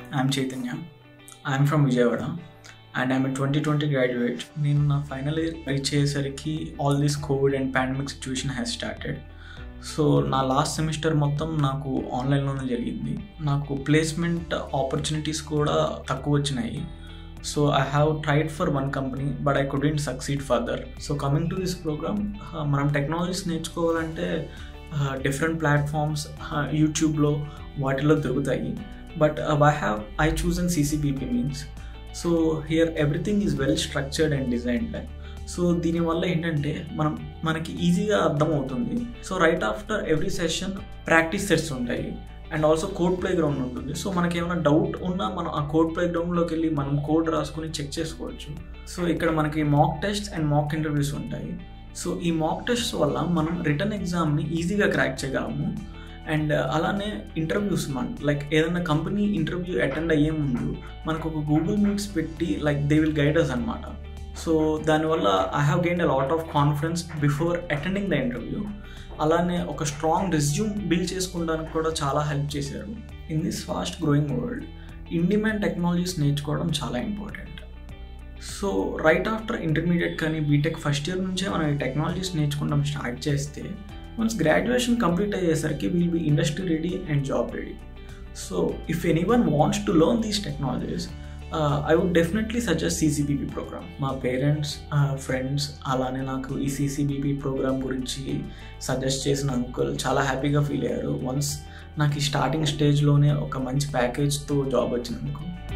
I'm Chaitanya I'm from Vijayawada and I'm twenty twenty graduate నేను నా final year reach అయ్యేసరికి all this COVID and pandemic situation has started so నా last semester మొత్తం నాకు ఆన్లైన్లోనే జరిగింది నాకు ప్లేస్మెంట్ ఆపర్చునిటీస్ కూడా తక్కువ వచ్చినాయి so I have tried for one company but I couldn't succeed further so coming to this program మనం టెక్నాలజీస్ నేర్చుకోవాలంటే డిఫరెంట్ ప్లాట్ఫామ్స్ యూట్యూబ్లో వాటిలో దొరుకుతాయి but I have I choose and CCBP means so here everything is well structured and designed so దీనివల్ల ఏంటంటే మనం మనకి ఈజీగా అర్థమవుతుంది so right after every session practice sets ఉంటాయి and also code playground ఉంటుంది సో మనకి ఏమైనా డౌట్ ఉన్నా మనం ఆ కోడ్ ప్లే గ్రౌండ్లోకి వెళ్ళి మనం కోడ్ రాసుకుని చెక్ చేసుకోవచ్చు సో ఇక్కడ మనకి mock test and mock interviews ఉంటాయి సో ఈ మాక్ టెస్ట్ వల్ల మనం రిటర్న్ ఎగ్జామ్ని ఈజీగా క్రాక్ చేయగలము అండ్ అలానే ఇంటర్వ్యూస్ మన లైక్ ఏదైనా కంపెనీ ఇంటర్వ్యూ అటెండ్ అయ్యే ముందు మనకు ఒక గూగుల్ మీట్స్ పెట్టి like they will guide us అనమాట సో దానివల్ల I have gain a lot of confidence before attending the interview అలానే ఒక స్ట్రాంగ్ రెజ్యూమ్ బిల్డ్ చేసుకోవడానికి కూడా చాలా హెల్ప్ చేశారు in this fast growing world ఇండిమెంట్ టెక్నాలజీస్ నేర్చుకోవడం చాలా important so right after intermediate కానీ బీటెక్ ఫస్ట్ ఇయర్ నుంచే మనం ఈ టెక్నాలజీస్ నేర్చుకోవడం స్టార్ట్ చేస్తే వన్స్ గ్రాడ్యుయేషన్ కంప్లీట్ అయ్యేసరికి will be industry ready and job ready so if anyone wants to learn these technologies I would definitely suggest CCBP program మా parents friends అలానే నాకు ఈ సీసీబీపీ ప్రోగ్రామ్ గురించి suggest చేసిన uncle చాలా హ్యాపీగా feel అయ్యారు వన్స్ నాకు ఈ స్టార్టింగ్ స్టేజ్లోనే ఒక మంచి ప్యాకేజ్తో జాబ్ వచ్చినందుకు